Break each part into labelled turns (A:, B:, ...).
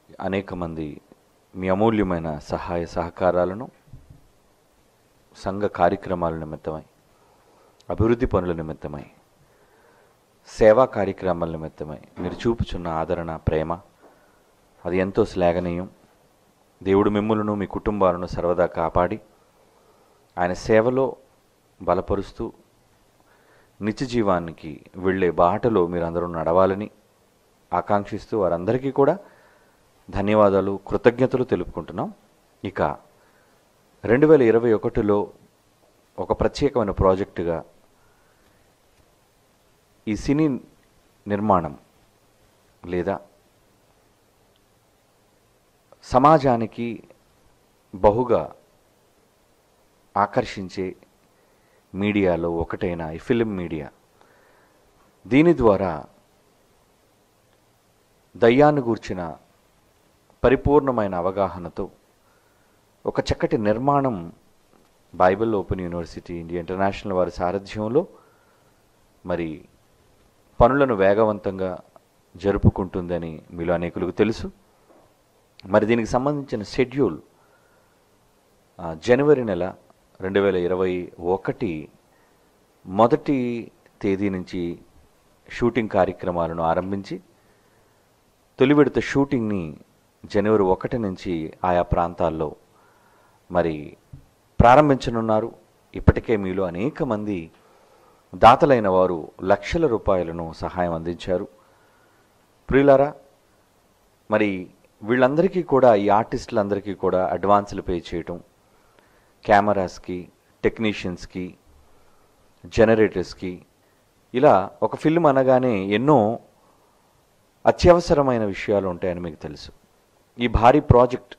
A: అనేక మంది మీ అమూల్యమైన సహాయ సహకారాలను సంఘ కార్యక్రమాల నిమిత్తమై అభివృద్ధి పనుల నిమిత్తమై సేవా కార్యక్రమాల నిమిత్తమై మీరు చూపుచున్న ఆదరణ ప్రేమ అది ఎంతో శ్లాఘనీయం దేవుడు మిమ్ములను మీ కుటుంబాలను సర్వదా కాపాడి ఆయన సేవలో బలపరుస్తూ నిత్య జీవానికి వెళ్ళే బాటలో మీరందరూ నడవాలని ఆకాంక్షిస్తూ వారందరికీ కూడా ధన్యవాదాలు కృతజ్ఞతలు తెలుపుకుంటున్నాం ఇక రెండు వేల ఇరవై ఒకటిలో ఒక ప్రత్యేకమైన ప్రాజెక్టుగా ఈ సినీ నిర్మాణం లేదా సమాజానికి బహుగా ఆకర్షించే మీడియాలో ఒకటైన ఈ ఫిలిం మీడియా దీని ద్వారా దయ్యాన్ని గూర్చిన పరిపూర్ణమైన అవగాహనతో ఒక చక్కటి నిర్మాణం Bible open university India international వారి సారథ్యంలో మరి పనులను వేగవంతంగా జరుపుకుంటుందని మీలో అనేకులకు తెలుసు మరి దీనికి సంబంధించిన షెడ్యూల్ ఆ, జనవరి నెల రెండు వేల ఇరవై ఒకటి మొదటి తేదీ నుంచి షూటింగ్ కార్యక్రమాలను ఆరంభించి తొలి విడత షూటింగ్ని జనవరి ఒకటి నుంచి ఆయా ప్రాంతాల్లో మరి ప్రారంభించనున్నారు ఇప్పటికే మీలో అనేక మంది దాతలైన వారు లక్షల రూపాయలను సహాయం అందించారు ప్రియులారా మరి వీళ్ళందరికీ కూడా ఈ ఆర్టిస్టులందరికీ కూడా అడ్వాన్సులు పే చేయటం కెమెరాస్కి టెక్నీషియన్స్కి జనరేటర్స్కి ఇలా ఒక ఫిల్మ్ అనగానే ఎన్నో అత్యవసరమైన విషయాలు ఉంటాయని మీకు తెలుసు ఈ భారీ ప్రాజెక్ట్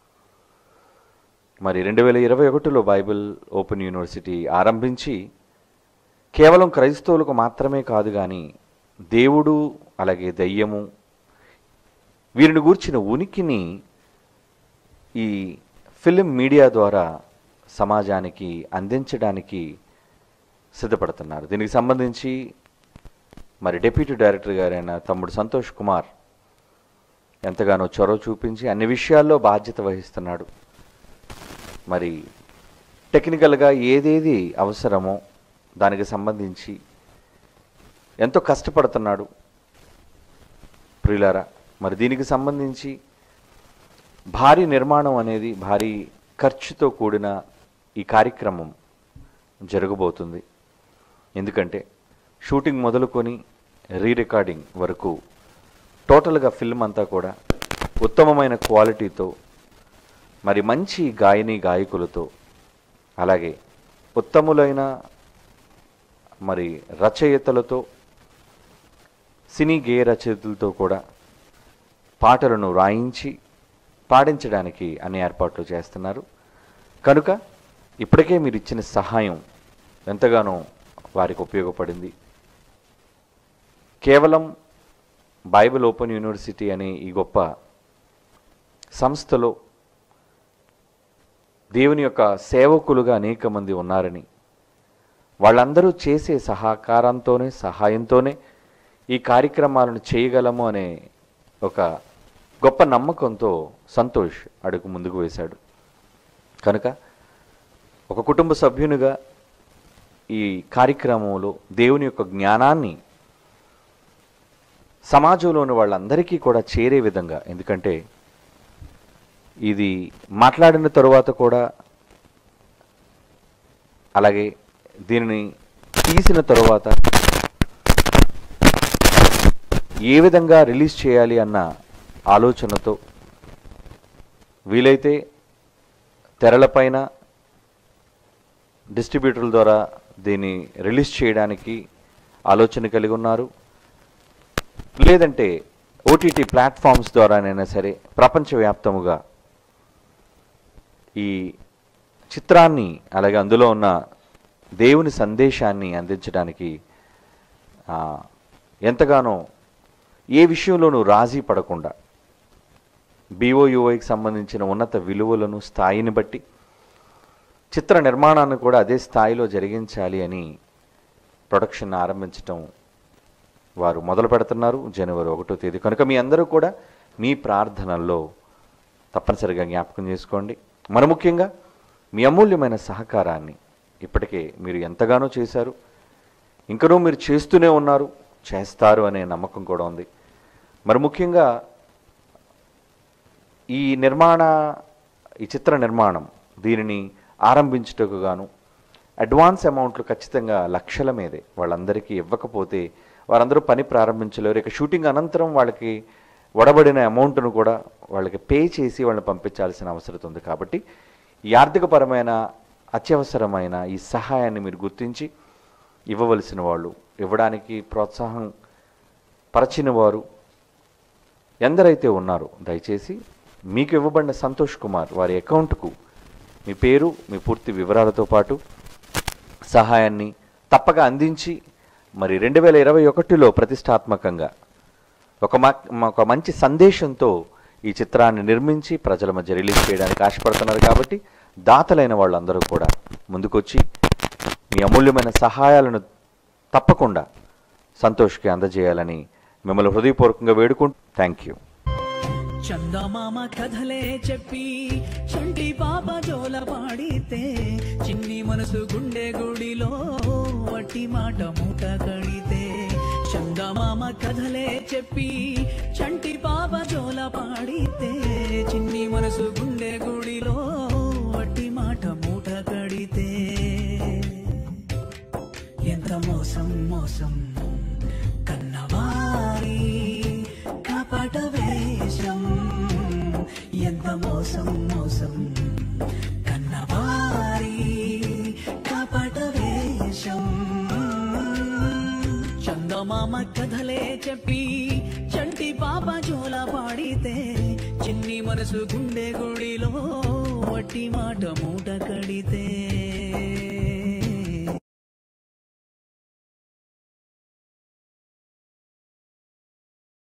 A: మరి రెండు వేల ఇరవై ఒకటిలో బైబిల్ ఓపెన్ యూనివర్సిటీ ఆరంభించి కేవలం క్రైస్తవులకు మాత్రమే కాదు కానీ దేవుడు అలాగే దయ్యము వీరిని గూర్చిన ఉనికిని ఈ ఫిలిం మీడియా ద్వారా సమాజానికి అందించడానికి సిద్ధపడుతున్నారు దీనికి సంబంధించి మరి డిప్యూటీ డైరెక్టర్ గారైన తమ్ముడు సంతోష్ కుమార్ ఎంతగానో చొరవ చూపించి అన్ని విషయాల్లో బాధ్యత వహిస్తున్నాడు మరి టెక్నికల్గా ఏదేది అవసరమో దానికి సంబంధించి ఎంతో కష్టపడుతున్నాడు ప్రియులారా మరి దీనికి సంబంధించి భారీ నిర్మాణం అనేది భారీ ఖర్చుతో కూడిన ఈ కార్యక్రమం జరగబోతుంది ఎందుకంటే షూటింగ్ మొదలుకొని రీ రికార్డింగ్ వరకు టోటల్గా ఫిల్మ్ అంతా కూడా ఉత్తమమైన క్వాలిటీతో మరి మంచి గాయని గాయకులతో అలాగే ఉత్తములైన మరి రచయితలతో సినీ గేయ రచయితలతో కూడా పాటలను రాయించి పాడించడానికి అన్ని ఏర్పాట్లు చేస్తున్నారు కనుక ఇప్పటికే మీరు ఇచ్చిన సహాయం ఎంతగానో వారికి ఉపయోగపడింది కేవలం బైబిల్ ఓపెన్ యూనివర్సిటీ అనే ఈ గొప్ప సంస్థలో దేవుని యొక్క సేవకులుగా అనేక మంది ఉన్నారని వాళ్ళందరూ చేసే సహకారంతోనే సహాయంతోనే ఈ కార్యక్రమాలను చేయగలము అనే ఒక గొప్ప నమ్మకంతో సంతోష్ అడుగు ముందుకు వేశాడు కనుక ఒక కుటుంబ సభ్యునిగా ఈ కార్యక్రమంలో దేవుని యొక్క జ్ఞానాన్ని సమాజంలోని వాళ్ళందరికీ కూడా చేరే విధంగా ఎందుకంటే ఇది మాట్లాడిన తరువాత కూడా అలాగే దీనిని తీసిన తరువాత ఏ విధంగా రిలీజ్ చేయాలి అన్న ఆలోచనతో వీలైతే తెరలపైన డిస్ట్రిబ్యూటర్ల ద్వారా దీన్ని రిలీజ్ చేయడానికి ఆలోచన కలిగి ఉన్నారు లేదంటే ఓటీటీ ప్లాట్ఫామ్స్ ద్వారానైనా సరే ప్రపంచవ్యాప్తముగా ఈ చిత్రాన్ని అలాగే అందులో ఉన్న దేవుని సందేశాన్ని అందించడానికి ఆ, ఎంతగానో ఏ విషయంలోనూ రాజీ పడకుండా బీఓయుఐకి సంబంధించిన ఉన్నత విలువలను స్థాయిని బట్టి చిత్ర నిర్మాణాన్ని కూడా అదే స్థాయిలో జరిగించాలి అని ప్రొడక్షన్ ఆరంభించటం వారు మొదలు పెడుతున్నారు జనవరి ఒకటో తేదీ కనుక మీ అందరూ కూడా మీ ప్రార్థనల్లో తప్పనిసరిగా జ్ఞాపకం చేసుకోండి మరి ముఖ్యంగా మీ అమూల్యమైన సహకారాన్ని ఇప్పటికే మీరు ఎంతగానో చేశారు ఇంకనూ మీరు చేస్తూనే ఉన్నారు చేస్తారు అనే నమ్మకం కూడా ఉంది మరి ముఖ్యంగా ఈ నిర్మాణ ఈ చిత్ర నిర్మాణం దీనిని ఆరంభించుటకు గాను అడ్వాన్స్ అమౌంట్లు ఖచ్చితంగా లక్షల మీదే వాళ్ళందరికీ ఇవ్వకపోతే వారందరూ పని ప్రారంభించలేరు ఇక షూటింగ్ అనంతరం వాళ్ళకి వడబడిన అమౌంట్ను కూడా వాళ్ళకి పే చేసి వాళ్ళని పంపించాల్సిన అవసరం ఉంది కాబట్టి ఈ ఆర్థికపరమైన అత్యవసరమైన ఈ సహాయాన్ని మీరు గుర్తించి ఇవ్వవలసిన వాళ్ళు ఇవ్వడానికి ప్రోత్సాహం పరచిన వారు ఎందరైతే ఉన్నారో దయచేసి మీకు ఇవ్వబడిన సంతోష్ కుమార్ వారి అకౌంట్కు మీ పేరు మీ పూర్తి వివరాలతో పాటు సహాయాన్ని తప్పక అందించి మరి రెండు వేల ఇరవై ఒకటిలో ప్రతిష్టాత్మకంగా ఒక మ- ఒక మంచి సందేశంతో ఈ చిత్రాన్ని నిర్మించి ప్రజల మధ్య రిలీజ్ చేయడానికి ఆశపడుతున్నారు కాబట్టి దాతలైన వాళ్ళందరూ కూడా ముందుకొచ్చి మీ అమూల్యమైన సహాయాలను తప్పకుండా సంతోష్కి అందజేయాలని మిమ్మల్ని హృదయపూర్వకంగా వేడుకుంటూ థ్యాంక్ యూ
B: చందమామ కథలే చెప్పి చంటి పాప జోల పాడితే చిన్ని మనసు గుండె గుడిలో వట్టి మాట మూట కడితే చందమామ కథలే చెప్పి చంటి పాప జోల పాడితే చిన్ని మనసు గుండె గుడిలో వట్టి మాట మూట కడితే ఎంత మోసం మోసం కన్నవారి కపట వేషం ఎంత మోసం మోసం కన్నవారి కపట వేషం చందమామ కథలే చెప్పి చంటి పాప జోల పాడితే చిన్ని మనసు గుండె గుడిలో వట్టి మాట మూట కడితే